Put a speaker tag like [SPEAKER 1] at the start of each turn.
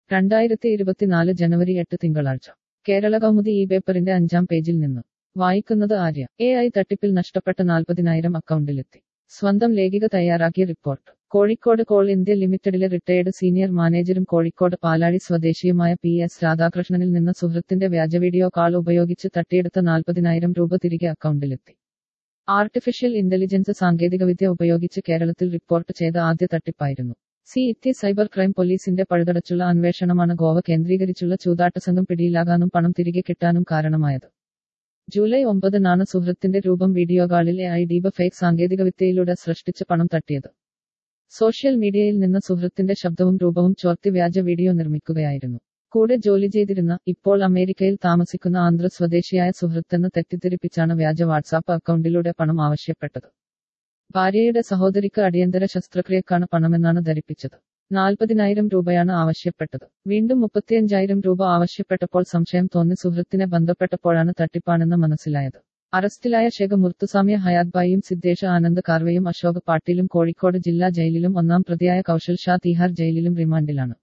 [SPEAKER 1] രണ്ടായിരത്തി ഇരുപത്തിനാല് ജനുവരി എട്ട് തിങ്കളാഴ്ച കേരള കൗമുദി ഈ പേപ്പറിന്റെ അഞ്ചാം പേജിൽ നിന്ന് വായിക്കുന്നത് ആര്യ എ ഐ തട്ടിപ്പിൽ നഷ്ടപ്പെട്ട നാൽപ്പതിനായിരം അക്കൗണ്ടിലെത്തി സ്വന്തം ലേഖിക തയ്യാറാക്കിയ റിപ്പോർട്ട് കോഴിക്കോട് കോൾ ഇന്ത്യ ലിമിറ്റഡിലെ റിട്ടയേർഡ് സീനിയർ മാനേജരും കോഴിക്കോട് പാലാഴി സ്വദേശിയുമായ പി എസ് രാധാകൃഷ്ണനിൽ നിന്ന് സുഹൃത്തിന്റെ വ്യാജ വീഡിയോ കാൾ ഉപയോഗിച്ച് തട്ടിയെടുത്ത നാൽപ്പതിനായിരം രൂപ തിരികെ അക്കൗണ്ടിലെത്തി ആർട്ടിഫിഷ്യൽ ഇന്റലിജൻസ് സാങ്കേതികവിദ്യ ഉപയോഗിച്ച് കേരളത്തിൽ റിപ്പോർട്ട് ചെയ്ത ആദ്യ തട്ടിപ്പായിരുന്നു സി ഇറ്റി സൈബർ ക്രൈം പോലീസിന്റെ പഴുതടച്ചുള്ള അന്വേഷണമാണ് ഗോവ കേന്ദ്രീകരിച്ചുള്ള ചൂതാട്ട സംഘം പിടിയിലാകാനും പണം തിരികെ കിട്ടാനും കാരണമായത് ജൂലൈ ഒമ്പതിനാണ് സുഹൃത്തിന്റെ രൂപം വീഡിയോ കാളിലെ ഐ ഡീബ ഫേക്ക് സാങ്കേതികവിദ്യയിലൂടെ സൃഷ്ടിച്ച് പണം തട്ടിയത് സോഷ്യൽ മീഡിയയിൽ നിന്ന് സുഹൃത്തിന്റെ ശബ്ദവും രൂപവും ചോർത്തി വ്യാജ വീഡിയോ നിർമ്മിക്കുകയായിരുന്നു കൂടെ ജോലി ചെയ്തിരുന്ന ഇപ്പോൾ അമേരിക്കയിൽ താമസിക്കുന്ന ആന്ധ്ര സ്വദേശിയായ സുഹൃത്തെന്ന് തെറ്റിദ്ധരിപ്പിച്ചാണ് വ്യാജ വാട്സാപ്പ് അക്കൗണ്ടിലൂടെ പണം ആവശ്യപ്പെട്ടത് ഭാര്യയുടെ സഹോദരിക്ക് അടിയന്തര ശസ്ത്രക്രിയക്കാണ് പണമെന്നാണ് ധരിപ്പിച്ചത് നാൽപ്പതിനായിരം രൂപയാണ് ആവശ്യപ്പെട്ടത് വീണ്ടും മുപ്പത്തിയഞ്ചായിരം രൂപ ആവശ്യപ്പെട്ടപ്പോൾ സംശയം തോന്നി സുഹൃത്തിനെ ബന്ധപ്പെട്ടപ്പോഴാണ് തട്ടിപ്പാണെന്ന് മനസ്സിലായത് അറസ്റ്റിലായ ഷേഖ് മുർത്തുസാമിയ ഹയാത്ബായിയും സിദ്ദേശ ആനന്ദ് കാർവയും അശോക് പാട്ടീലും കോഴിക്കോട് ജില്ലാ ജയിലിലും ഒന്നാം പ്രതിയായ കൗശൽ ഷാ തിഹാർ ജയിലിലും റിമാൻഡിലാണ്